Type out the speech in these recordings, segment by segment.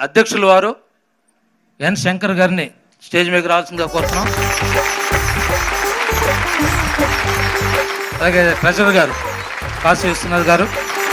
అధ్యక్షులు వారు ఎన్ శంకర్ గారిని స్టేజ్ మీదకి రావాల్సిందిగా కోరుతున్నాం అలాగే ట్రెజరర్ గారు కాశీ విశ్వనాథ్ గారు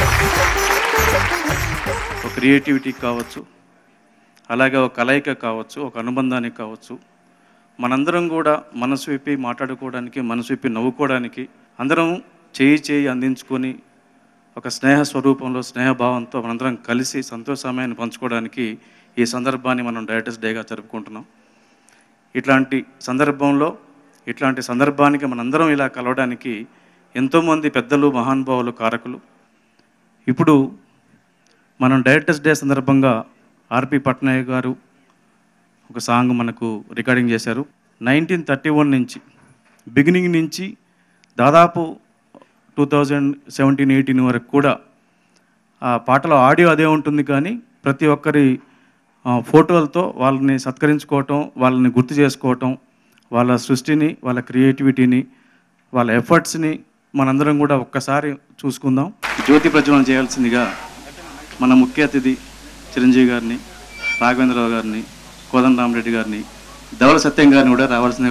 ఒక క్రియేటివిటీకి కావచ్చు అలాగే ఒక కలయిక కావచ్చు ఒక అనుబంధానికి కావచ్చు మనందరం కూడా మనసు విప్పి మాట్లాడుకోవడానికి మనసు విప్పి నవ్వుకోవడానికి అందరం చేయి చేయి అందించుకొని ఒక స్నేహ స్వరూపంలో స్నేహభావంతో మనందరం కలిసి సంతోష సమయాన్ని పంచుకోవడానికి ఈ సందర్భాన్ని మనం డైరెక్టర్స్ డేగా జరుపుకుంటున్నాం ఇట్లాంటి సందర్భంలో ఇట్లాంటి సందర్భానికి మనందరం ఇలా కలవడానికి ఎంతోమంది పెద్దలు మహానుభావులు కారకులు ఇప్పుడు మనం డైరెక్టర్స్ డే సందర్భంగా ఆర్పి పట్నాయక్ గారు ఒక సాంగ్ మనకు రికార్డింగ్ చేశారు నైన్టీన్ థర్టీ వన్ నుంచి బిగినింగ్ నుంచి దాదాపు టూ థౌజండ్ సెవెంటీన్ ఎయిటీన్ వరకు కూడా ఆ పాటలో ఆడియో అదే ఉంటుంది కానీ ప్రతి ఒక్కరి ఆ, ఫోటోలతో వాళ్ళని సత్కరించుకోవటం వాళ్ళని గుర్తు చేసుకోవటం వాళ్ళ సృష్టిని వాళ్ళ క్రియేటివిటీని వాళ్ళ ఎఫర్ట్స్ని మనందరం కూడా ఒక్కసారి చూసుకుందాం జ్యోతి ప్రజ్వలన చేయాల్సిందిగా మన ముఖ్య అతిథి చిరంజీవి గారిని రాఘవేంద్రరావు గారిని కోదండరామరెడ్డి గారిని ధవల సత్యం గారిని కూడా రావాల్సిన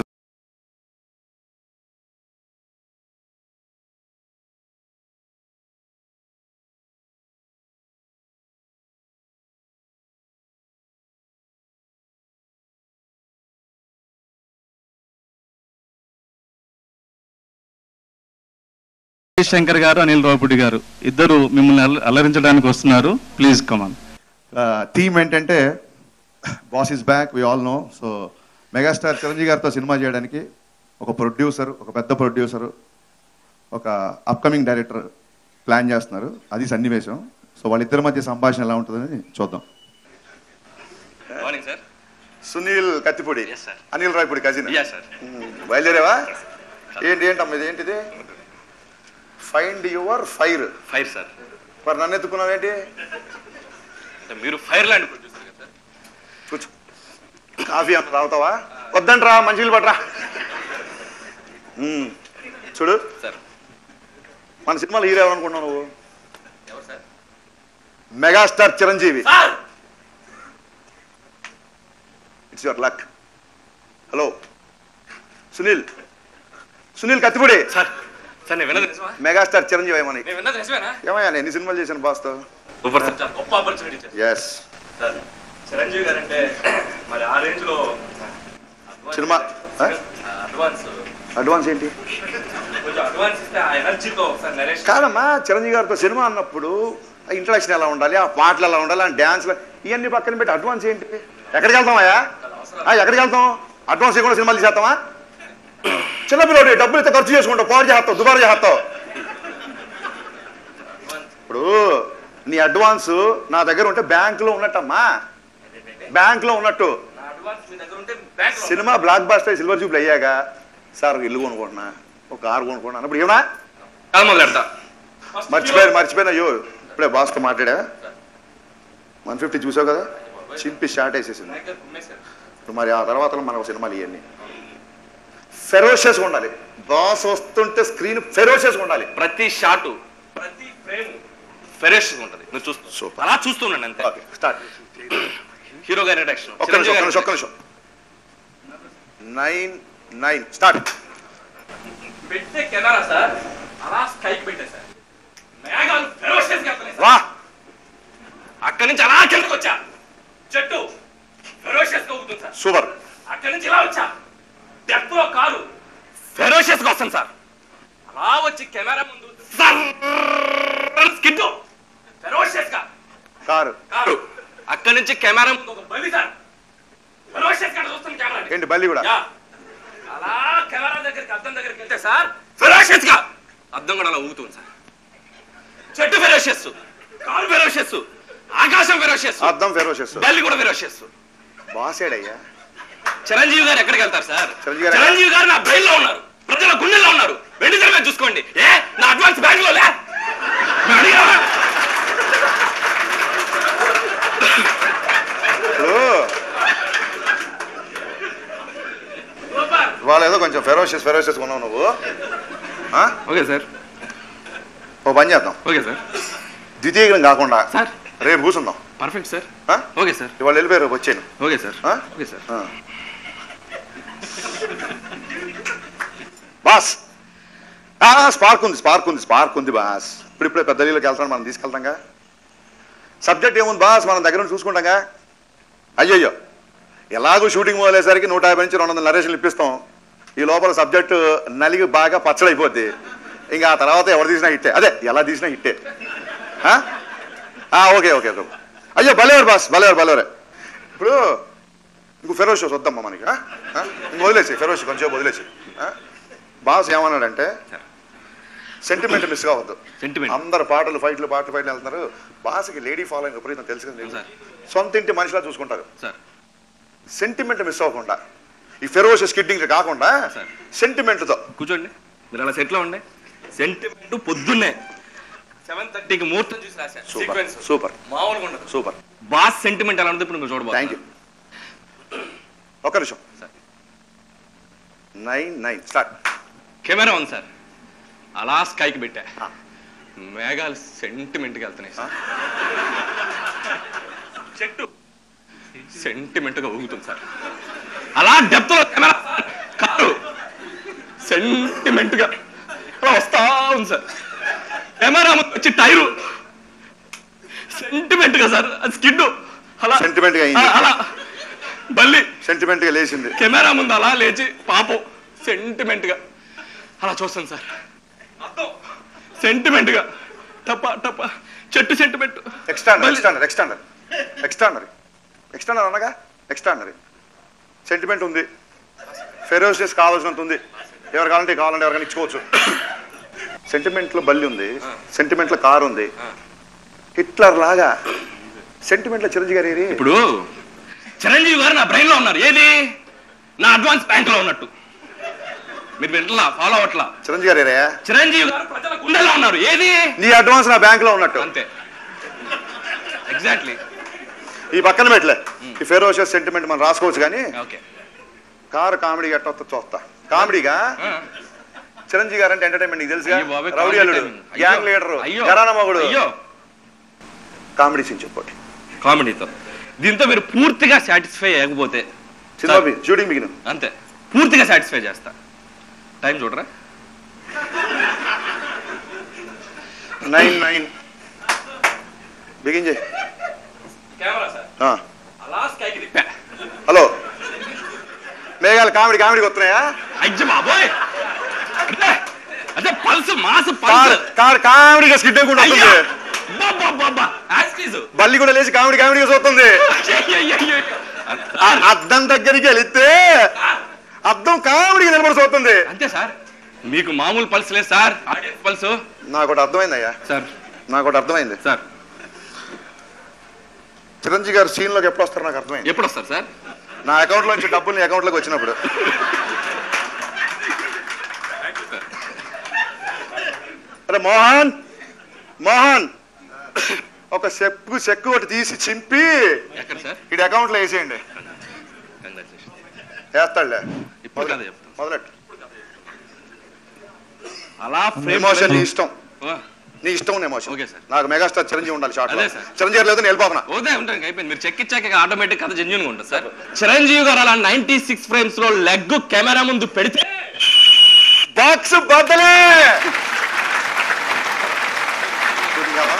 శంకర్ గారు అనిల్ రావుపూడి గారు ఇద్దరు మిమ్మల్ని అల- అలరించడానికి వస్తున్నారు ప్లీజ్ కమాన్ థీమ్ ఏంటంటే boss is back we all know so megastar Chiranjeevi గారితో సినిమా చేయడానికి ఒక ప్రొడ్యూసర్ ఒక పెద్ద ప్రొడ్యూసర్ ఒక అప్కమింగ్ డైరెక్టర్ ప్లాన్ చేస్తున్నారు అది సన్నివేశం సో వాళ్ళిద్దరి మధ్య సంభాషణ ఎలా ఉంటుందని చూద్దాం morning sir Sunil Kattipudi Yes, sir. Anil Rayapudi cousin yeah sir బయలుదేరావా ఏంటి ఏంటమ్మా ఇది ఏంటిది find your fire fire sir మరి నన్ను ఎత్తుకున్నావేంటి అంటే మీరు ఫైర్ ల్యాండ్ ప్రొడ్యూసర్ కదా సార్ కూర్చో కాఫీ అన్న తాగుతావా వద్దంట్రా మంచినీళ్ళు పట్రా మ్మ్. చూడు సార్ మన సినిమాలో హీరో ఎవరనుకున్నావు నువ్వు ఎవరు sir megastar Chiranjeevi sir it's your luck hello Sunil Sunil Kattipudi sir sir నేను విన్నది నిజమా మెగాస్టార్ చిరంజీవి ఏమని నేను విన్నది నిజమేనా ఏమయ్యా నేను ఎన్ని సినిమాలు చేశాను బాస్తో సూపర్ సార్ చాలా గొప్ప opportunity sir yes sir Chiranjeevi garu అంటే మరి ఆ రేంజ్ లో advance- సినిమా ఆ? అడ్వాన్స్ అడ్వాన్స్ ఏంటి కొంచెం అడ్వాన్స్ ఇస్తే ఆ ఎనర్జీతో సార్ నరేష్ కాదమ్మా చిరంజీవి గారితో సినిమా అన్నప్పుడు ఆ ఇంట్రడక్షన్ ఎలా ఉండాలి ఆ పాటలు ఎలా ఉండాలి ఆ డ్యాన్స్లు ఇవన్నీ పక్కన పెట్టి అడ్వాన్స్ ఏంటి ఎక్కడికి వెళ్తామయ్యా ఆ, ఎక్కడికి వెళ్తాం అడ్వాన్స్ ఇవ్వకుండా సినిమాలు తీసేస్తామా చిన్నపిల్లడు డబ్బులు ఇస్తే ఖర్చు చేసుకుంటావు పాడు చేస్తావు దుబారు చేస్తావు ఇప్పుడు నీ అడ్వాన్స్ నా దగ్గర ఉంటే బ్యాంకులో ఉన్నట్టమ్మా బ్యాంకులో ఉన్నట్టు నా అడ్వాన్స్ మీ దగ్గర ఉంటే bank cinema blockbuster silver jubilee అయ్యాక సార్ ఒక ఇల్లు కొనుక్కుంటున్నా ఒక కారు కొనుక్కుంటున్నా అన్నప్పుడు ఏమన్నా కాదు మొదలెడతా మర్చిపోయాను మర్చిపోయినా అయ్యో ఇప్పుడే బాస్తో మాట్లాడా వన్ ఫిఫ్టీ చూసావు కదా చింపి షార్ట్ వేసేసింది ఇప్పుడు మరి ఆ తర్వాత మన సినిమాలు ఇవన్నీ ఫెరోషియస్ ఉండాలి బాస్ వస్తుంటే స్క్రీన్ ఫెరోషియస్ ఉండాలి ప్రతి షాటు ప్రతి ఫ్రేమ్ ఫెరెష్ ఉంటది మీరు చూస్తూ Super. అలా చూస్తున్నాను అంతే ఓకే స్టార్ట్ హీరో గారి ఇంట్రడక్షన్ ఒక్క నిమిషం ఒక్క నిమిషం ఒక్క నిమిషం నైన్ నైన్ స్టార్ట్ పెట్టే కెమెరా సార్ అలా స్కైకి పెట్టే సార్ మేఘాలు ఫెరోషియస్ గా వెళ్తున్నాయి సార్. వా అక్కడి నుంచి అలా కిందకు వచ్చా చెట్టు ఫెరోషియస్ గా ఊగుతుంది సార్ సూపర్ అక్కడి నుంచి ఇలా వచ్చా డెత్ లో కారు ఫెరోషియస్ గా వస్తాను సార్ అలా వచ్చి కెమెరా ముందు స్కిడ్ ఫెరోషియస్ గా కారు కారు అక్కడి నుంచి కెమెరా ముందు ఒక బలి సార్ ఫెరోషియస్ గా చూస్తాను కెమెరా ఏంటి బల్లి కూడా యా. అలా కెమెరా దగ్గరికి అద్దం దగ్గరికి వెళ్తే సార్ ఫెరోషియస్ గా అద్దం కూడా అలా ఊగుతుంది సార్ చెట్టు ఫెరోషియస్ కారు ఫెరోషియస్ ఆకాశం ఫెరోషియస్ అర్థం ఫెరోషియస్ బల్లి కూడా ఫెరోషియస్ బాసేడయ్యా చిరంజీవి గారు ఎక్కడికి వెళ్తారు సార్ చిరంజీవి గారు- చిరంజీవి గారు నా బ్రెయిన్ లో ఉన్నారు ప్రజల గుండెల్లో ఉన్నారు వెండి తెర మీద చూసుకోండి ఏ నా అడ్వాన్స్ బ్యాంక్ లో లే మేము అడిగామా? ఇప్పుడు సూపర్. వాళ్ళు ఏదో కొంచెం ఫెరోషియస్ ఫెరోషియస్ ఉన్నావు నువ్వు ఆ? ఓకే సార్ ఓ పని చేద్దాం ఓకే సార్ ద్వితీయం కాకుండా సార్ రేపు కూర్చుందాం పర్ఫెక్ట్ సార్ ఆ? ఓకే సార్ ఇవాళ వెళ్ళిపోయారు వచ్చాను ఓకే సార్ ఆ? ఓకే సార్ ఆ. బాస్ ఆ, స్పార్క్ ఉంది స్పార్క్ ఉంది స్పార్క్ ఉంది బాస్ ఇప్పుడు ఇప్పుడే పెద్ద నీళ్ళకి వెళ్తాను మనం తీసుకెళ్తాంగా సబ్జెక్ట్ ఏముంది బాస్ మనం దగ్గర నుంచి చూసుకుంటాంగా అయ్యయ్యో ఎలాగో షూటింగ్ మొదలయ్యేసరికి నూట యాభై నుంచి రెండు వందల నరేషన్లు ఇప్పిస్తాం ఈ లోపల సబ్జెక్టు నలిగి బాగా పచ్చడైపోద్ది ఇంకా ఆ తర్వాత ఎవరు తీసినా హిట్టే అదే ఎలా తీసినా హిట్టే ఆ? ఆ, ఓకే ఓకే ఓకే అయ్యో భలేవారు బాస్ భలేవారు భలేవారు ఇప్పుడు ఇంకో ఫెరోష్ షోస్ వద్దమ్మా మనకి ఆ? ఆ? ఇంక వదిలేసి ఫెరోష్ కొంచెం వదిలేసి ఆ? బాస్ ఏమన్నాడంటే సెంటిమెంట్ మిస్ కావద్దు Sentiment. అందరు పాటలు ఫైట్లు పాటలు ఫైట్లు వెళ్తున్నారు బాస్కి లేడీ ఫాలోయింగ్ విపరీతం తెలుసు కదా నీకు? సార్. సొంత ఇంటి మనిషిలా చూసుకుంటారు సార్ సెంటిమెంట్ మిస్ అవ్వకుండా ఈ ఫెరోషియస్ కిడ్డింగ్ కాకుండా సార్. సెంటిమెంట్తో కూర్చోండి మీరు అలా సెట్లో ఉండే సెంటిమెంట్ పొద్దున్నే సెవెన్ థర్టీకి ముహూర్తం చూసి రాశారు సూపర్ సీక్వెన్స్ సూపర్ మామూలుగా ఉండదు సూపర్ బాస్ సెంటిమెంట్ ఎలా ఉంటుంది ఇప్పుడు మీరు చూడబోతున్నారు థ్యాంక్ యూ ఒక్క నిమిషం sir. Nine nine start camera ఉంది సార్ అలా స్కైకి పెట్టా ఆ. మేఘాలు సెంటిమెంట్కి వెళ్తున్నాయి సార్ చెట్టు సెంటిమెంట్గా ఊగుతుంది సార్ అలా డెప్త్ లో కెమెరా కాదు సెంటిమెంట్గా అలా వస్తా ఉంది సార్ కెమెరా ముందు వచ్చి టైరు సెంటిమెంట్గా సార్ అది స్కిడ్ అలా Sentiment గా అయింది. ఆ, అలా బల్లి సెంటిమెంట్గా లేచింది కెమెరా ముందు అలా లేచి పాపం సెంటిమెంట్ గా అలా చూస్తాను సార్ అర్థం సెంటిమెంట్ గా టప టప చెట్టు సెంటిమెంట్ ఎక్స్టాండర్ ఎక్స్టాండర్ ఎక్స్టాండర్ ఎక్స్టాండరీ ఎక్స్టాండర్ అనగా ఎక్స్టాండరీ సెంటిమెంట్ ఉంది ఫెరోసియస్ కావాల్సినంత ఉంది ఎవరు కావాలంటే కావాలంటే ఎవరికైనా ఇచ్చుకోవచ్చు సెంటిమెంట్లో బల్లి ఉంది సెంటిమెంట్లో కారు ఉంది హిట్లర్ లాగా సెంటిమెంట్లో చిరంజీవి గారు ఏరి ఇప్పుడు చిరంజీవి గారు నా బ్రెయిన్ లో ఉన్నారు ఏది నా అడ్వాన్స్ బ్యాంక్ లో ఉన్నట్టు మీరు వింటలా ఫాలో అవట్లా చిరంజీవి గారు ఏరే చిరంజీవి గారు ప్రజల గుండెలో ఉన్నారు ఏది నీ అడ్వాన్స్ నా బ్యాంక్ లో ఉన్నట్టు అంతే ఎగ్జాక్ట్లీ ఈ పక్కన పెట్టలే ఈ ఫెరోషియస్ సెంటిమెంట్ మనం రాసుకోవచ్చు కానీ ఓకే కారు కామెడీ ఎట్ట వస్తా చూస్తా కామెడీగా చిరంజీవి గారు అంటే ఎంటర్టైన్మెంట్ నీకు తెలుసుగా రౌడీ అల్లుడు గ్యాంగ్ లీడర్ అయ్యో గరాన మగుడు అయ్యో కామెడీ సీన్ చెప్పండి కామెడీతో దీంతో మీరు పూర్తిగా సాటిస్ఫై అయ్యకపోతే సినిమా బి- షూటింగ్ బిగిన అంతే పూర్తిగా సాటిస్ఫై చేస్తా టైం చూడరా నైన్ నైన్ బిగిన్ చేయి కెమెరా సార్ ఆ. అలా స్కైకి తిప్పా హలో మేఘాలు కామెడీ కామెడీకి వస్తున్నాయా అయ్య బాబోయ్ అదే అదే pulse mass car pulse car కామెడీగా స్కిడ్ కూడా అయ్యో వస్తుంది బాబా బాబా యాస్టీస్ బల్లి కూడా లేచి కామెడీ కామెడీగా చూస్తుంది ఆ అద్దం దగ్గరికి వెళితే అద్దం కామెడీగా నిలబడి చూస్తుంది అంతే సార్ మీకు మామూలు పల్స్ లేదు సార్ ఆడియన్స్ పల్స్ నాకు ఒకటి అర్థమైంది అయ్యా సార్ నాకు ఒకటి అర్థమైంది సార్ చిరంజీవి గారు సీన్ లోకి ఎప్పుడు వస్తారు నాకు అర్థమైంది ఎప్పుడు వస్తారు సార్ నా అకౌంట్ లోంచి డబ్బులు నీ అకౌంట్ లోకి వచ్చినప్పుడు అరే మోహన్ మోహన్ ఒక చెక్కు చెక్కు ఒకటి తీసి చింపి ఎక్కడ సార్ ఇటు అకౌంట్ లో వేసేయండి కంగ్రాచులేషన్ వేస్తాడులే ఇప్పుడు కదా చెప్తాను మొదలెట్టు అలా ఫ్రేమ్ ఎమోషన్ నీ ఇష్టం నీ ఇష్టం ఉన్న ఎమోషన్ ఓకే సార్. నాకు మెగాస్టార్ చిరంజీవి ఉండాలి షార్ట్ అదే సార్. చిరంజీవి లేదు నేను వెళ్ళిపోతున్నా ఓదే ఉంటాను అయిపోయింది మీరు చెక్ ఇచ్చాక ఆటోమేటిక్ కథ జెన్యున్ గా ఉంటుంది సార్ చిరంజీవి గారు అలా నైన్టీ సిక్స్ ఫ్రేమ్స్ లో లెగ్ కెమెరా ముందు పెడితే బాక్స్ బద్దలే షూటింగ్ కావాలా?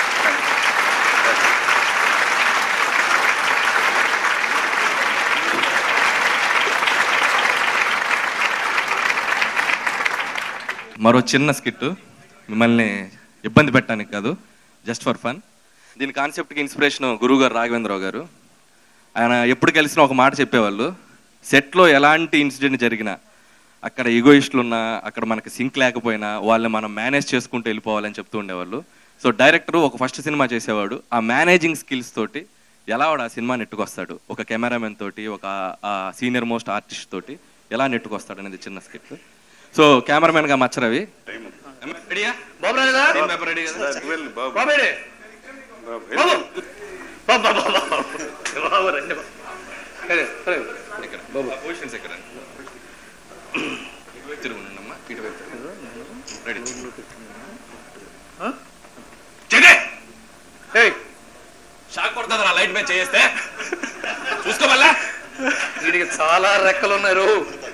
మరో చిన్న స్కిట్ మిమ్మల్ని ఇబ్బంది పెట్టడానికి కాదు జస్ట్ ఫర్ ఫన్ దీని కాన్సెప్ట్కి ఇన్స్పిరేషన్ గురువుగారు రాఘవేంద్రరావు గారు ఆయన ఎప్పుడు కలిసినా ఒక మాట చెప్పేవాళ్ళు సెట్లో ఎలాంటి ఇన్సిడెంట్ జరిగినా అక్కడ ఈగోయిస్టులు ఉన్నా అక్కడ మనకి సింక్ లేకపోయినా వాళ్ళని మనం మేనేజ్ చేసుకుంటూ వెళ్ళిపోవాలని చెప్తూ ఉండేవాళ్ళు సో డైరెక్టర్ ఒక ఫస్ట్ సినిమా చేసేవాడు ఆ మేనేజింగ్ స్కిల్స్ తోటి ఎలా వాడు ఆ సినిమా నెట్టుకొస్తాడు ఒక కెమెరామెన్ తోటి ఒక సీనియర్ మోస్ట్ ఆర్టిస్ట్ తోటి ఎలా నెట్టుకొస్తాడు అనేది చిన్న స్కిట్ సో కెమెరామెన్ గా మచ్చరవి రెడీయా బాబు రెడీగా రెడీ కదా బాబు రెడీ బాబు బాబు బాబు బాబు బాబు రండి బాబు సరే సరే ఇక్కడ బాబు పొజిషన్స్ ఇక్కడ ఇటువైపు తిరుగు ఉండమ్మా ఇటువైపు తిరుగు రెడీ జగే ఏయ్ షాక్ కొడతా లైట్ మీద చేస్తే చూసుకోవాలా వీడికి చాలా రెక్కలు ఉన్నారు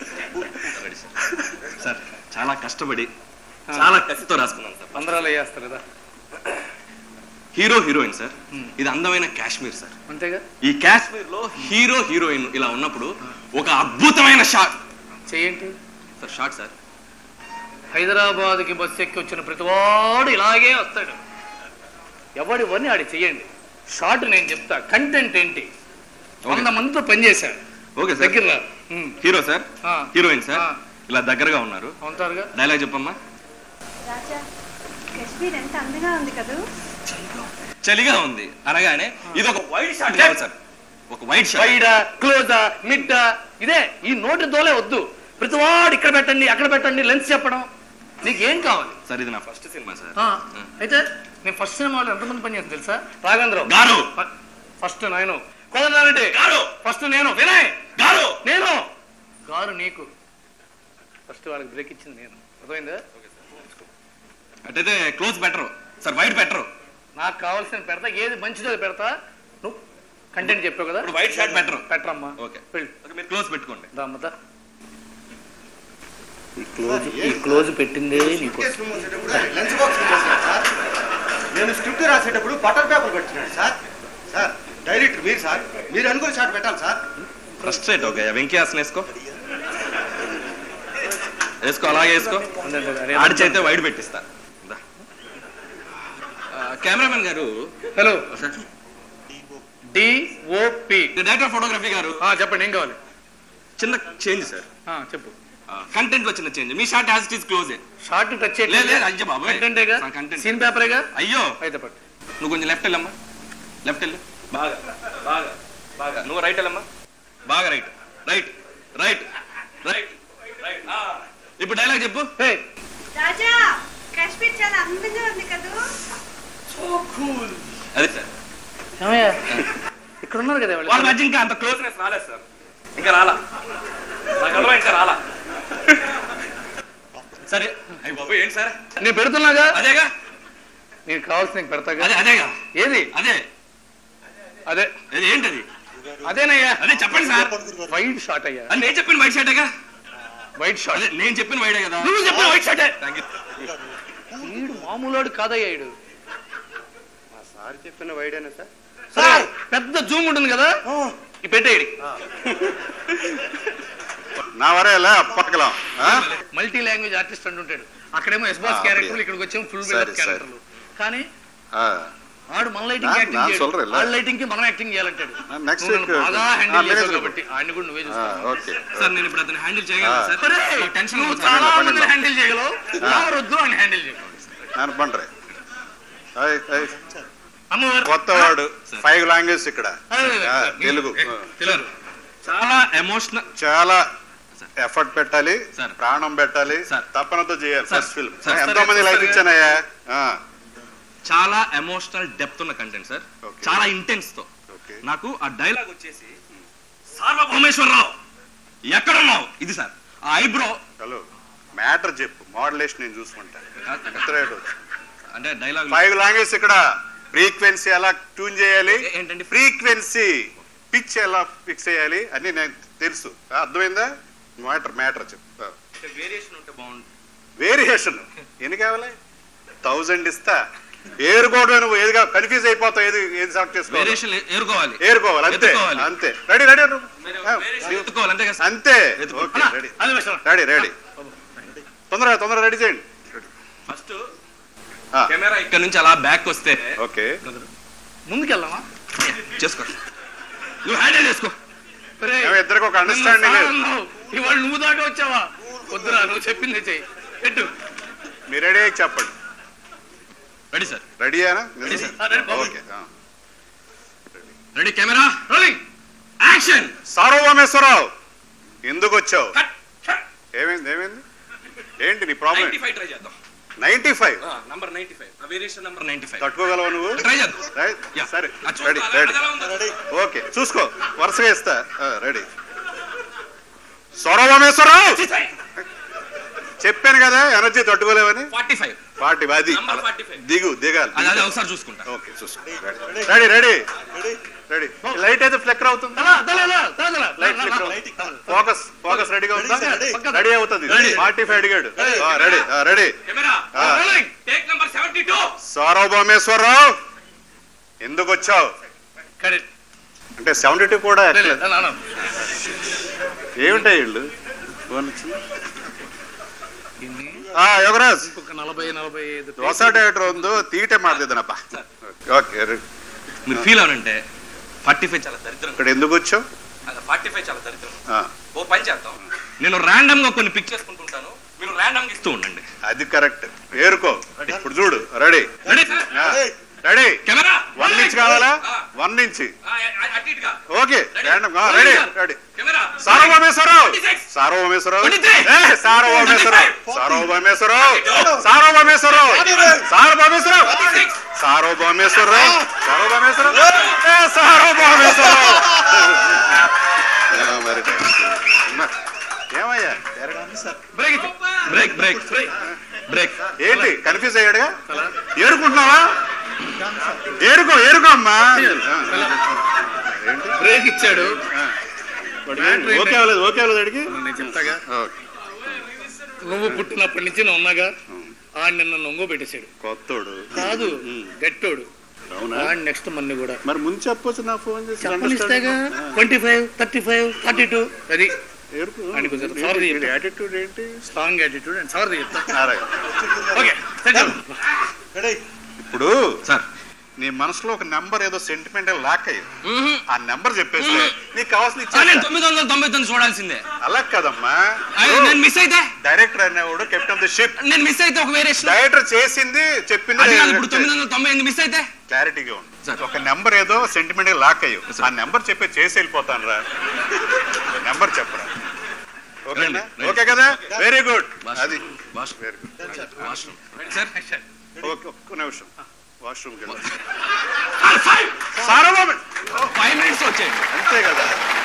సార్ చాలా కష్టపడి చాలా కసితో రాసుకున్నాను సార్ పంద్రాలు వేస్తారు కదా హీరో హీరోయిన్ సార్ ఇది అందమైన కాశ్మీర్ సార్ అంతేగా ఈ కాశ్మీర్ లో హీరో హీరోయిన్ ఇలా ఉన్నప్పుడు ఒక అద్భుతమైన షాట్ చెయ్యండి సార్ షాట్ సార్ హైదరాబాద్కి బస్సు ఎక్కి వచ్చిన ప్రతివాడు ఇలాగే వస్తాడు ఎవడివన్నీ ఆడి చెయ్యండి షార్ట్ నేను చెప్తా కంటెంట్ ఏంటి వంద మందితో పనిచేశాడు ఓకే సార్ దగ్గర రా. ఉమ్, హీరో సార్ ఆ. హీరోయిన్ సార్ ఆ. ఇలా దగ్గరగా ఉన్నారు అవుతారుగా డైలాగ్ చెప్పమ్మా రాజా కాశ్మీర్ ఎంత అందంగా ఉంది కదూ చలిగా ఉంది అనగానే ఇది ఒక వైట్ షాట్ కావాలి సార్ ఒక వైట్ షాట్ వైడా క్లోజా మిడ్డా ఇదే ఈ నోటి దోలే వద్దు ప్రతివాడు ఇక్కడ పెట్టండి అక్కడ పెట్టండి లెన్స్ చెప్పడం నీకు ఏం కావాలి సార్ ఇది నా ఫస్ట్ సినిమా సార్ ఆ, అయితే నేను ఫస్ట్ సినిమాలో ఎంతమంది పనిచేస్తాను తెలుసా రాఘవేంద్రరావు గారు ఫస్ట్ నేను కోదండారెడ్డి గారు ఫస్ట్ నేను వినయ్ గారు నేను గారు నీకు ఫస్ట్ వాళ్ళకి బ్రేక్ ఇచ్చింది నేను అర్థమైందా అట్టయితే close better sir white better నాకు కావాల్సిన పెడతా ఏది మంచిదో అది పెడతా నువ్వు కంటెంట్ చెప్పావు కదా ఇప్పుడు వైట్ షాట్ బెటర్ పెట్టరమ్మా ఓకే వెళ్ళు ఓకే మీరు క్లోజ్ పెట్టుకోండి దామ్మత ఈ క్లోజ్ ఈ క్లోజ్ పెట్టిందే నీకు లంచ్ బాక్స్ నింపేశాడు సార్ నేను స్క్రిప్ట్ రాసేటప్పుడు బటర్ పేపర్ పెట్టినాడు సార్ సార్ డైరెక్టర్ మీరు సార్ మీరు అనుకుని షాట్ పెట్టాలి sir frustrate okay Venky Hasan వేసుకో వేసుకో అలాగే వేసుకో ఆడి చేస్తే వైడ్ పెట్టిస్తా దా. ఆ, కెమెరామెన్ గారు హలో డిఓపి డైరెక్టర్ ఫోటోగ్రఫీ గారు చెప్పండి ఏం కావాలి చిన్న చేంజ్ సార్ ఆ, చెప్పు కంటెంట్ లో చిన్న చేంజ్ మీ short has is close short touch లేదు, లేదు, అయ్యో బాబోయ్. కంటెంటేగా ఆ, content. సీన్ పేపరేగా అయ్యో అయితే పట్టు నువ్వు కొంచెం లెఫ్ట్ వెళ్ళమ్మా లెఫ్ట్ వెళ్ళు బాగా బాగా బాగా నువ్వు రైట్ వెళ్ళమ్మా బాగా right right right right right ఇప్పుడు డైలాగ్ చెప్పు హే రాజా కాశ్మీర్ చాలా అందంగా ఉంది కదూ అదే సార్ ఏమయ్యా ఇక్కడ ఉన్నారు కదా వాళ్ళ వాళ్ళు మధ్య ఇంకా అంత క్లోజ్నెస్ రాలేదు సార్ ఇంకా రాలా నాకు అలవా ఇంకా రాలా సరే అయ్యి బాబు ఏంటి సార్ నేను పెడుతున్నాగా అదేగా నీకు కావాల్సిన పెడతాగా అదే అదేగా ఏది అదే అదే అది ఏంటది అదేనయ్యా అదే చెప్పండి సార్ వైట్ షాట్ అయ్యా అది నేను చెప్పిన వైట్ షర్టేగా వైట్ షాట్ అదే నేను చెప్పిన వైడే కదా నువ్వు చెప్పిన వైట్ షర్టే థ్యాంక్ యూ ఈడు మామూలోడు కాదయ్యా ఈడు మా సార్ చెప్పిన వైడేనా సార్ సార్ పెద్ద జూమ్ ఉంటుంది కదా ఈ పెట్టేయడి నా వరేలా పక్కలం మల్టీ లాంగ్వేజ్ ఆర్టిస్ట్ అంటుంటాడు అక్కడేమో ఎస్ బాస్ ఆ, క్యారెక్టర్లు ఇక్కడికి వచ్చేమో ఫుల్ సరే, బిల్డప్ సరే. క్యారెక్టర్లు కానీ ఆడు మన లైటింగ్ నా- యాక్టింగ్ నా చేయడు சொல்றேன், இல்ல? వాళ్ళ లైటింగ్ కి మనం యాక్టింగ్ చేయాలంటాడు ఆ, next నువ్వు నన్ను week, బాగా ఆ, హ్యాండిల్ చేసావు manager కాబట్టి ఆయన కూడా నువ్వే చూస్తావు ఓకే సార్ నేను ఇప్పుడు అతను హ్యాండిల్ చేయగలను సార్ అరే, నాకు టెన్షన్ నువ్వు ఉంది సార్. చాలా పన్నెండు, మందిని హ్యాండిల్ చేయగలవు ఎవరొద్దు అని హ్యాండిల్ చేయగలవు ನಾನು ಬಂಡ್ರೆ అమ్మవారు కొత్తవాడు ఫైవ్ లాంగ్వేజ్ ఇక్కడ అదే, అదే. ఆ, తెలుగు తెలుగు చాలా ఎమోషనల్ చాలా ఎఫర్ట్ పెట్టాలి సార్. ప్రాణం పెట్టాలి సార్. తప్పనతో చేయాలి సార్. First film sir. ఎంతో మంది లైఫ్ ఇచ్చానయ్యా ఆ, చాలా ఎమోషనల్ డెప్త్ ఉన్న కంటెంట్ సార్ Okay. చాలా ఇంటెన్స్ తో ఓకే నాకు ఆ డైలాగ్ వచ్చేసి సార్వభౌమేశ్వరరావు ఎక్కడున్నావు ఇది సార్ ఆ ఐబ్రో హలో మ్యాటర్ చెప్పు మోడలేషన్ నేను చూసుకుంటాను అంటే డైలాగ్ ఫైవ్ లాంగ్వేజ్ ఇక్కడ ఫ్రీక్వెన్సీ ఎలా ట్యూన్ చేయాలి ఏ- ఏంటండి? ఫ్రీక్వెన్సీ పిచ్ ఎలా ఫిక్స్ చేయాలి అని నాకు తెలుసు ఆ, అర్థమైందా మ్యాటర్ మ్యాటర్ చెప్పు వేరియేషన్ ఉంటే బాగుంటుంది వేరియేషన్ ఎన్ని కావాలి థౌజండ్ ఇస్తా ఏరుకోవడం నువ్వు ఏదిగా కన్ఫ్యూజ్ అయిపోతావు ఏది ఏది సెలెక్ట్ చేసుకోవాలి వేరియేషన్ ఎదుర్కోవాలి ఏరుకోవాలి అంతే ఎత్తుకోవాలి. అంతే రెడీ రెడీ నువ్వు ఆ, ఎత్తుకోవాలి అంతే కదా సార్? అంతే ఎత్తుకో. ఓకే అన్నా, రెడీ అది విషయం. రెడీ రెడీ తొందరగా తొందరగా రెడీ చేయండి ఫస్ట్ ఆ. కెమెరా ఇక్కడ నుంచి అలా బ్యాక్ వస్తే ఓకే ముందుకెళ్దామా చేసుకో నువ్వు హ్యాండిల్ చేసుకో ఒరేయ్, ఏమో ఇద్దరికి ఒక అండర్స్టాండింగ్ నిన్న సార్ అన్నావు. ఇవాళ నువ్వు దాకా వచ్చావా వద్దురా నువ్వు చెప్పింది చెయ్యి పెట్టు మీరు రెడీ అయ్యి చెప్పండి రెడీ సార్ రెడీయేనా sir. ఆ, రెడీ, బాబు. ఓకే ఆ. Ready camera rolling action Sarvabhaumeswararao ఎందుకు వచ్చావు ఏమైంది ఏమైంది ఏంటి నీ ప్రాబ్లం నైన్టీ ఫైవ్ ట్రై చేద్దాం ninety five number ninety five variation number ninety five తట్టుకోగలవా నువ్వు ట్రై చేద్దాం రైట్ Yeah. సరే అది రెడీ చూడాలి, రెడీ అది ఎలా ఉందో. ఓకే చూసుకో వరుసగా ఇస్తా రెడీ సౌరభమేశ్వరరావు చెప్పాను కదా ఎనర్జీ తట్టుకోలేవని ఫార్టీ ఫైవ్ పార్టీ అది Number అలా. 45. దిగు దిగాలి అది అది ఒకసారి చూసుకుంటా ఓకే చూసుకో రెడీ రెడీ రెడీ లైట్ అయితే ఫ్లెక్కర్ అవుతుంది తలా, తలా, తలా, తలా, తలా. లైట్ ఫ్లిక్కర్ ఫోకస్ ఫోకస్ రెడీగా ఉందా రెడీ అవుతుంది Ready. ఫార్టీ ఫైవ్ అడిగాడు రెడీ రెడీ కెమెరా ఆ. Rolling take number seventy two Sarvabhaumeswararao ఎందుకు వచ్చావు కరెక్ట్. అంటే సెవెంటీ టూ కూడా లే, లే, ఎక్కలేదు. అలా, అలా. ఏమిటాయి వీళ్ళు ఫోన్ వచ్చింది ఇన్ని ఆ, యోగరాజ్ ఇంకొక నలభై నలభై ఐదు ಹೊಸ ಡೈರೆಕ್ಟರ್ ಒಂದು ತೀಟೆ ಮಾಡ್ತಿದ್ದಾನಪ್ಪ ఓకే మీరు ఫీల్ అవునంటే ఫార్టీ ఫైవ్ చాలా దరిద్రం ఇక్కడ ఎందుకు వచ్చావు ఫార్టీ ఫైవ్ చాలా దరిద్రం ఆ, ఓ పని చేద్దాం నేను ర్యాండమ్ గా కొన్ని పిక్ చేసుకుంటుంటాను మీరు ర్యాండమ్ గా ఇస్తూ ఉండండి అది కరెక్ట్ ఏరుకో ఇప్పుడు చూడు ready ready sir ready camera one inch కావాలా వన్ ఇంచ్ అటు ఇటుగా okay random ready ready camera Sarvabhaumeswararao 26. Sarvabhaumeswararao 23. ఏ, సార్వభౌమేశ్వరరావు సార్వభౌమేశ్వరరావు సార్వభౌమేశ్వరరావు సార్వభౌమేశ్వరరావు 26. సార్వభౌమేశ్వరరావు సార్వభౌమేశ్వరరావు ఏ, సార్వభౌమేశ్వరరావు ఏ, మరి ఏమయ్యా బ్రేక్ బ్రేక్ బ్రేక్ బ్రేక్ ఏంటి కన్ఫ్యూజ్ అయ్యాడుగా ఏరుకుంటున్నావా ఏరుకో ఏరుకో అమ్మా ఏంటి బ్రేక్ ఇచ్చాడు ఓకే అవ్వలేదు ఓకే అవ్వలేదు అడిగి నేను చెప్తాగా ఓకే. నువ్వు పుట్టినప్పటి నుంచి నేను ఉన్నాగా ఆడు నిన్న నొంగో పెట్టేశాడు కొత్తోడు కాదు గట్టోడు అవునా ఆడు నెక్స్ట్ మన్ని కూడా మరి ముందు చెప్పొచ్చు నా ఫోన్ చేసి చెప్పనిస్తాగా twenty five thirty five thirty two అది ఆయనకు కొంచెం sorry చెప్పు. యాటిట్యూడ్ ఏంటి స్ట్రాంగ్ యాటిట్యూడ్ అండ్ సవర్ చెప్తా అలాగే. ఓకే సరే ఇప్పుడు సార్ నీ మనసులో ఒక నెంబర్ ఏదో సెంటిమెంట్ లాక్ అయ్యి ఆ నెంబర్ చెప్పేస్తే నీకు కావాల్సిన సార్ నేను ఇచ్చేస్తా. తొమ్మిది వందల తొంభై తొమ్మిది చూడాల్సిందే అలా కదమ్మా అయ్యో, నేను మిస్ అయితే డైరెక్టర్ అనేవాడు కెప్టెన్ ఆఫ్ ది షిప్ నేను మిస్ అయితే ఒక వేరే డైరెక్టర్ చేసింది చెప్పింది అది కాదు ఇప్పుడు తొమ్మిది వందల తొంభై ఎనిమిది మిస్ అయితే క్లారిటీగా ఉంది సార్. ఒక నెంబర్ ఏదో సెంటిమెంట్ లాక్ అయ్యో సార్. ఆ నెంబర్ చెప్పి చేసి వెళ్ళిపోతాను రా నెంబర్ చెప్పరా ఓకేనా రండి, రండి. ఓకే కదా వెరీ గుడ్ Wash- అది wash- very good washroom sir okay ఒక్క నిమిషం washroom five Sarababu five minutes వచ్చేయండి అంతే కదా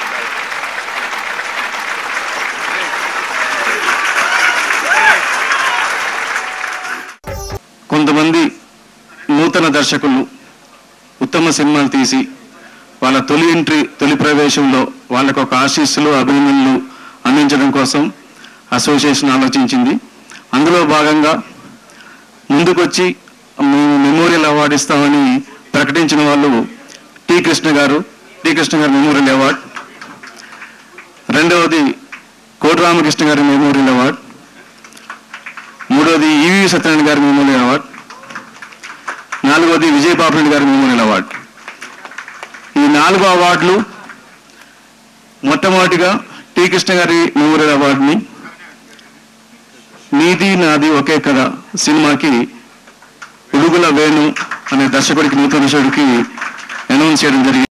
కొంతమంది నూతన దర్శకులు ఉత్తమ సినిమాలు తీసి వాళ్ళ తొలి ఎంట్రీ తొలి ప్రవేశంలో వాళ్ళకు ఒక ఆశీస్సులు అభినందనలు అందించడం కోసం అసోసియేషన్ ఆలోచించింది అందులో భాగంగా ముందుకొచ్చి మేము మెమోరియల్ అవార్డు ఇస్తామని ప్రకటించిన వాళ్ళు టి కృష్ణ గారు టి కృష్ణ గారి మెమోరియల్ అవార్డ్ రెండవది కోటి రామకృష్ణ గారి మెమోరియల్ అవార్డ్ మూడోది ఈవి సత్యనారాయణ గారి మెమోరియల్ అవార్డ్ నాలుగోది విజయ్ పాపరెడ్డి గారి మెమోరియల్ అవార్డ్ ఈ నాలుగు అవార్డులు మొట్టమొదటిగా టి కృష్ణ గారి మెమోరియల్ అవార్డుని నీది నాది ఒకే కథ సినిమాకి ఉడుగుల వేణు అనే దర్శకుడికి నూతన దర్శకుడికి అనౌన్స్ చేయడం జరిగింది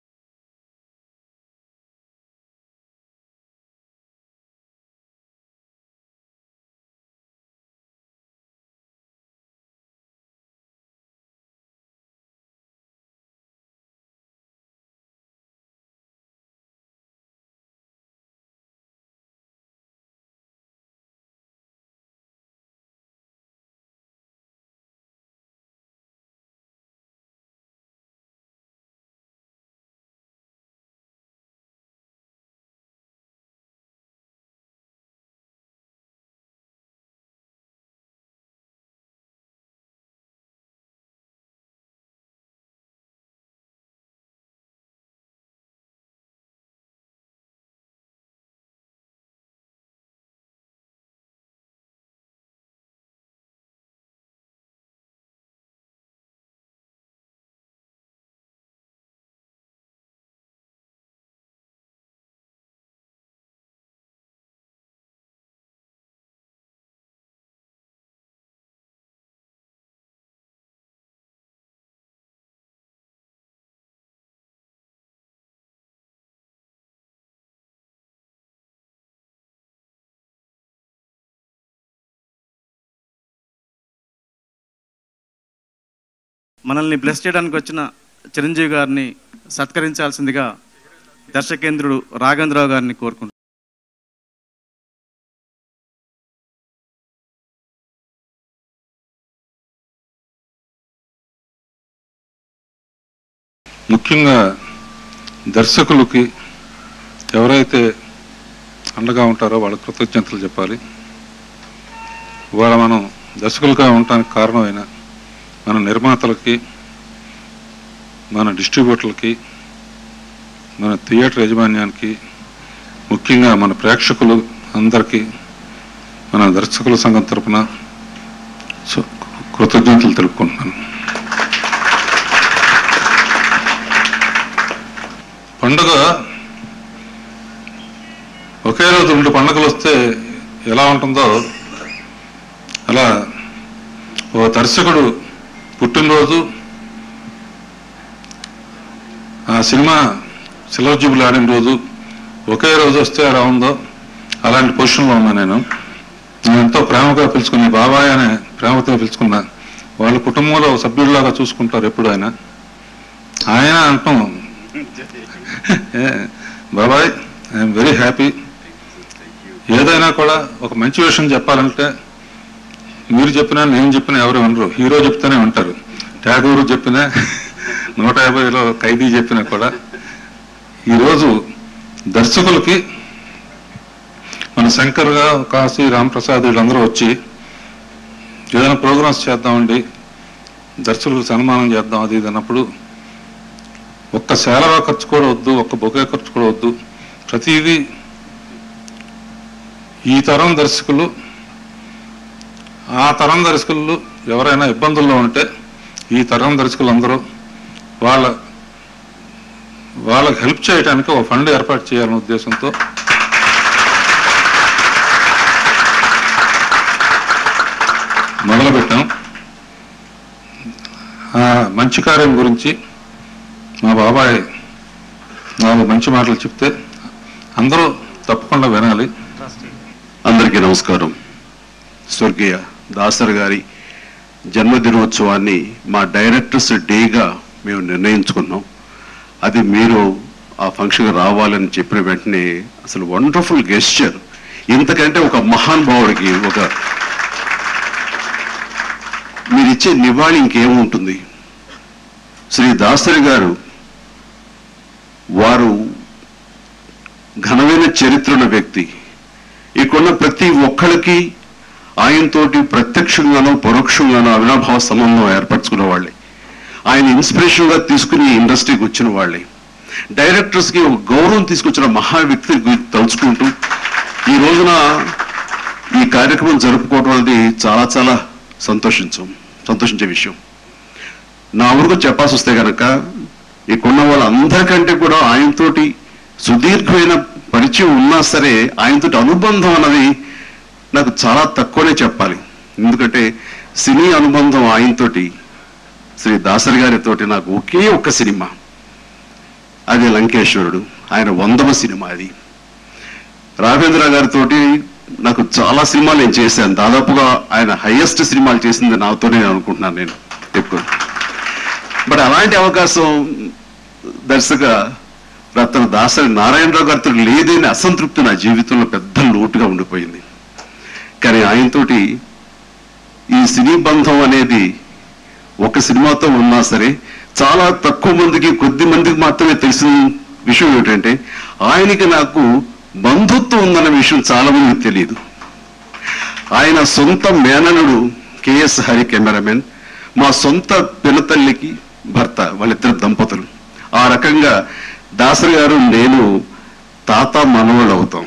మనల్ని బ్లెస్ చేయడానికి వచ్చిన చిరంజీవి గారిని సత్కరించాల్సిందిగా దర్శకేంద్రుడు రాఘవేంద్రరావు గారిని కోరుకుంటున్నాను ముఖ్యంగా దర్శకులకి ఎవరైతే అండగా ఉంటారో వాళ్ళ కృతజ్ఞతలు చెప్పాలి ఇవాళ మనం దర్శకులుగా ఉండటానికి కారణమైన మన నిర్మాతలకి మన డిస్ట్రిబ్యూటర్లకి మన థియేటర్ యాజమాన్యానికి ముఖ్యంగా మన ప్రేక్షకులు అందరికీ మన దర్శకుల సంఘం తరపున సో కృతజ్ఞతలు తెలుపుకుంటున్నాను పండుగ ఒకే రోజు రెండు పండుగలు వస్తే ఎలా ఉంటుందో అలా ఓ దర్శకుడు పుట్టినరోజు ఆ సినిమా సిల్వర్ జూబులు ఆడిన రోజు ఒకే రోజు వస్తే ఎలా ఉందో అలాంటి పొజిషన్లో ఉన్నా నేను నేను ఎంతో ప్రేమగా పిలుచుకుని బాబాయ్ అనే ప్రేమతో పిలుచుకున్నా వాళ్ళ కుటుంబంలో సభ్యుల్లాగా చూసుకుంటారు ఎప్పుడు ఆయన ఆయన అంటాం ఏ, బాబాయ్ ఐఎమ్ వెరీ హ్యాపీ ఏదైనా కూడా ఒక మంచి విషయం చెప్పాలంటే మీరు చెప్పినా నేను చెప్పినా ఎవరు వినరు హీరో చెప్తేనే వింటారు ట్యాగూరు చెప్పినా నూట యాభైలో ఖైదీ చెప్పినా కూడా ఈరోజు దర్శకులకి మన శంకర్గా కాశీ రామప్రసాద్ వీళ్ళందరూ వచ్చి ఏదైనా ప్రోగ్రామ్స్ చేద్దామండి దర్శకులకు సన్మానం చేద్దాం అది ఇది అన్నప్పుడు ఒక్క సేలవ ఖర్చు కూడా వద్దు ఒక్క బొకే ఖర్చు కూడా వద్దు ప్రతిదీ ఈ తరం దర్శకులు ఆ తరం దర్శకులు ఎవరైనా ఇబ్బందుల్లో ఉంటే ఈ తరం దర్శకులు అందరూ వాళ్ళ వాళ్ళకి హెల్ప్ చేయడానికి ఒక ఫండ్ ఏర్పాటు చేయాలనే ఉద్దేశంతో మొదలుపెట్టాం ఆ మంచి కార్యం గురించి మా బాబాయ్ నాలుగు మంచి మాటలు చెప్తే అందరూ తప్పకుండా వినాలి అందరికీ నమస్కారం స్వర్గీయ దాసర్ గారి జన్మదినోత్సవాన్ని మా డైరెక్టర్స్ డేగా మేము నిర్ణయించుకున్నాం అది మీరు ఆ ఫంక్షన్కి రావాలని చెప్పిన వెంటనే అసలు వండర్ఫుల్ గెస్చర్ ఇంతకంటే ఒక మహానుభావుడికి ఒక మీరు ఇచ్చే నివాళి ఇంకేముంటుంది శ్రీ దాసరి గారు వారు ఘనమైన చరిత్ర ఉన్న వ్యక్తి ఇక్కడున్న ప్రతి ఒక్కరికి ఆయనతోటి ప్రత్యక్షంగానో పరోక్షంగానో అవినాభావ సంబంధం ఏర్పరచుకున్న వాళ్ళే ఆయన ఇన్స్పిరేషన్ గా తీసుకుని ఇండస్ట్రీకి వచ్చిన వాళ్ళే డైరెక్టర్స్ కి ఒక గౌరవం తీసుకొచ్చిన మహా వ్యక్తి గురించి తలుచుకుంటూ ఈ రోజున ఈ కార్యక్రమం జరుపుకోవడం అనేది చాలా చాలా సంతోషించం సంతోషించే విషయం నా ఊరికి చెప్పాల్సి వస్తే కనుక ఇక్కడున్న వాళ్ళందరికంటే కూడా ఆయనతోటి సుదీర్ఘమైన పరిచయం ఉన్నా సరే ఆయనతోటి అనుబంధం అన్నది నాకు చాలా తక్కువనే చెప్పాలి ఎందుకంటే సినీ అనుబంధం ఆయనతోటి శ్రీ దాసరి గారితోటి నాకు ఒకే ఒక్క సినిమా అది లంకేశ్వరుడు ఆయన వందవ సినిమా అది రాఘవేంద్ర గారితో నాకు చాలా సినిమాలు నేను చేశాను దాదాపుగా ఆయన హైయెస్ట్ సినిమాలు చేసింది నాతోనే అనుకుంటున్నాను నేను ఎక్కువ బట్ అలాంటి అవకాశం దర్శక రత్న దాసరి నారాయణరావు గారితో లేదని అసంతృప్తి నా జీవితంలో పెద్ద లోటుగా ఉండిపోయింది కానీ ఆయనతోటి ఈ సినీ బంధం అనేది ఒక సినిమాతో ఉన్నా సరే చాలా తక్కువ మందికి కొద్ది మందికి మాత్రమే తెలిసిన విషయం ఏమిటంటే ఆయనకి నాకు బంధుత్వం ఉందన్న విషయం చాలా మందికి తెలియదు ఆయన సొంత మేననుడు కెఎస్ హరి కెమెరామెన్ మా సొంత పినతల్లికి భర్త వాళ్ళిద్దరు దంపతులు ఆ రకంగా దాసరి గారు నేను తాత మనవళ్ళు అవుతాం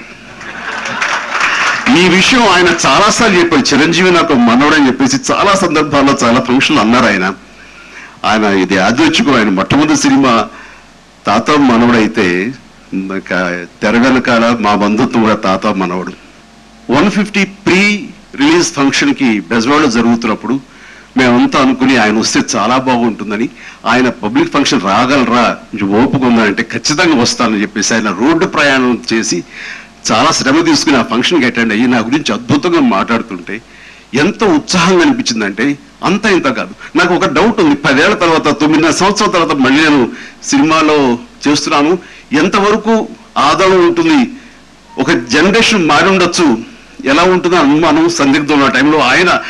ఈ విషయం ఆయన చాలాసార్లు చెప్పారు చిరంజీవి నాకు మనవడని చెప్పేసి చాలా సందర్భాల్లో చాలా ఫంక్షన్లు అన్నారు ఆయన ఆయన ఇది యాదృచ్ఛికం ఆయన మొట్టమొదటి సినిమా తాత మనవడైతే ఇంకా తెర వెనకాల మా బంధుత్వం కూడా తాత మనవడు one fifty pre release function కి బెజవాడలో జరుగుతున్నప్పుడు మేమంతా అనుకుని ఆయన వస్తే చాలా బాగుంటుందని ఆయన పబ్లిక్ ఫంక్షన్ రాగలరా కొంచెం ఓపిక ఉందంటే ఖచ్చితంగా వస్తానని చెప్పేసి ఆయన రోడ్డు ప్రయాణం చేసి చాలా శ్రమ తీసుకుని ఆ ఫంక్షన్కి అటెండ్ అయ్యి నా గురించి అద్భుతంగా మాట్లాడుతుంటే ఎంత ఉత్సాహంగా అనిపించిందంటే అంత ఇంత కాదు నాకు ఒక డౌట్ ఉంది పదేళ్ల తర్వాత తొమ్మిదిన్నర సంవత్సరాల తర్వాత మళ్ళీ నేను సినిమాలో చేస్తున్నాను ఎంతవరకు ఆదరణ ఉంటుంది ఒక జనరేషన్ మారి ఉండొచ్చు ఎలా ఉంటుందో అనుమానం సందిగ్ధం ఉన్న టైంలో ఆయన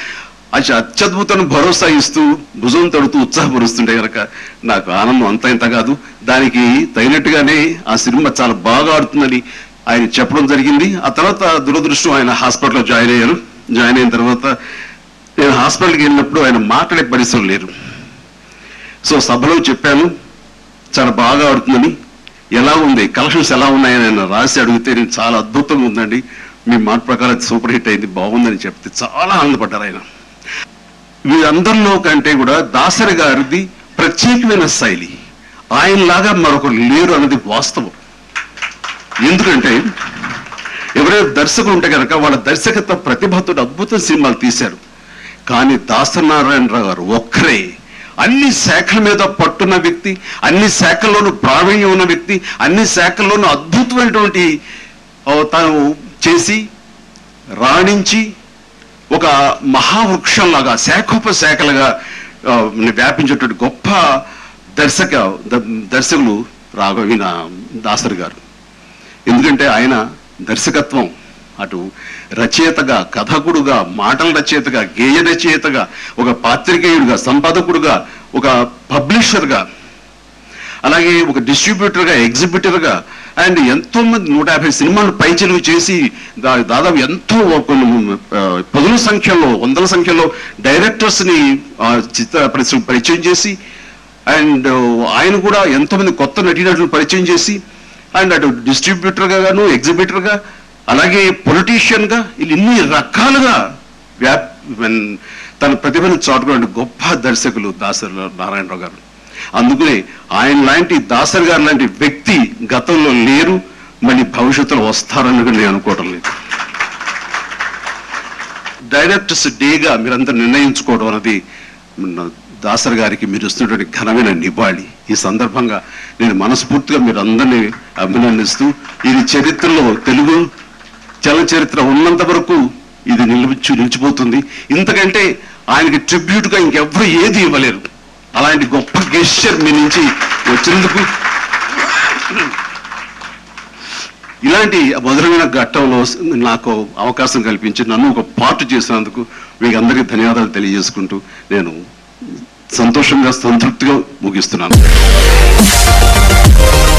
అది అత్యద్భుతమైన భరోసా ఇస్తూ భుజం తడుతూ ఉత్సాహపరుస్తుంటే కనుక నాకు ఆనందం అంత ఇంత కాదు దానికి తగినట్టుగానే ఆ సినిమా చాలా బాగా ఆడుతుందని ఆయన చెప్పడం జరిగింది ఆ తర్వాత దురదృష్టం ఆయన హాస్పిటల్లో జాయిన్ అయ్యారు జాయిన్ అయిన తర్వాత నేను హాస్పిటల్కి వెళ్ళినప్పుడు ఆయన మాట్లాడే పరిస్థితులు లేరు సో సభలో చెప్పాను చాలా బాగా ఆడుతుందని ఎలా ఉంది కలెక్షన్స్ ఎలా ఉన్నాయని ఆయన రాసి అడిగితే నేను చాలా అద్భుతంగా ఉందండి మీ మాట ప్రకారం సూపర్ హిట్ అయింది బాగుందని చెప్తే చాలా ఆనందపడ్డారు ఆయన వీరందరిలో కంటే కూడా దాసరి గారిది ప్రత్యేకమైన శైలి ఆయనలాగా మరొకరు లేరు అన్నది వాస్తవం ఎందుకంటే ఎవరైనా దర్శకులు ఉంటే కనుక వాళ్ళ దర్శకత్వ ప్రతిభతో అద్భుత సినిమాలు తీశారు కానీ దాసనారాయణరావు గారు ఒక్కరే అన్ని శాఖల మీద పట్టున్న వ్యక్తి అన్ని శాఖల్లోనూ ప్రావీణ్యం ఉన్న వ్యక్తి అన్ని శాఖల్లోనూ అద్భుతమైనటువంటి ఆ, తాను చేసి రాణించి ఒక మహావృక్షంలాగా శాఖోపశాఖలుగా ఆ, వ్యాపించేటువంటి గొప్ప దర్శక ద- దర్శకులు రాఘవీన దాసరి గారు ఎందుకంటే ఆయన దర్శకత్వం అటు రచయితగా కథకుడుగా మాటల రచయితగా గేయ రచయితగా ఒక పాత్రికేయుడిగా సంపాదకుడుగా ఒక పబ్లిషర్గా అలాగే ఒక డిస్ట్రిబ్యూటర్గా ఎగ్జిబిటర్గా అండ్ ఎంతో మంది నూట యాభై సినిమాలు పైచెలుగు చేసి దా- దాదాపు ఎంతో కొన్ని ఆ, పదుల సంఖ్యలో వందల సంఖ్యలో డైరెక్టర్స్ని ఆ, చిత్ర పరిశ్రమ పరిచయం చేసి అండ్ ఆయన కూడా ఎంతో మంది కొత్త నటీనటులను పరిచయం చేసి అండ్ అటు డిస్ట్రిబ్యూటర్గా గాను ఎగ్జిబిటర్గా అలాగే పొలిటీషియన్గా వీళ్ళు ఇన్ని రకాలుగా వ్యాప్ when- తన ప్రతిభను చాటుకున్న గొప్ప దర్శకులు దాసరి నారాయణరావు గారు అందుకనే ఆయన లాంటి దాసరి గారు లాంటి వ్యక్తి గతంలో లేరు మళ్ళీ భవిష్యత్తులో వస్తారని కూడా నేను అనుకోవడం లేదు డైరెక్టర్స్ డేగా మీరంతా నిర్ణయించుకోవడం అనేది మన దాసరి గారికి మీరు ఇస్తున్నటువంటి ఘనమైన నివాళి ఈ సందర్భంగా నేను మనస్ఫూర్తిగా మీరు అందరినీ అభినందిస్తూ ఇది చరిత్రలో తెలుగు చలచరిత్ర ఉన్నంత వరకు ఇది నిలిచి నిలిచిపోతుంది ఇంతకంటే ఆయనకి ట్రిబ్యూట్ గా ఇంకెవ్వరు ఏది ఇవ్వలేరు అలాంటి గొప్ప గెస్చర్ మీ నుంచి వచ్చినందుకు ఇలాంటి మధురమైన ఘట్టంలో నాకు అవకాశం కల్పించి నన్ను ఒక పార్ట్ చేసినందుకు మీకు అందరికీ ధన్యవాదాలు తెలియజేసుకుంటూ నేను సంతోషంగా సంతృప్తిగా ముగిస్తున్నాను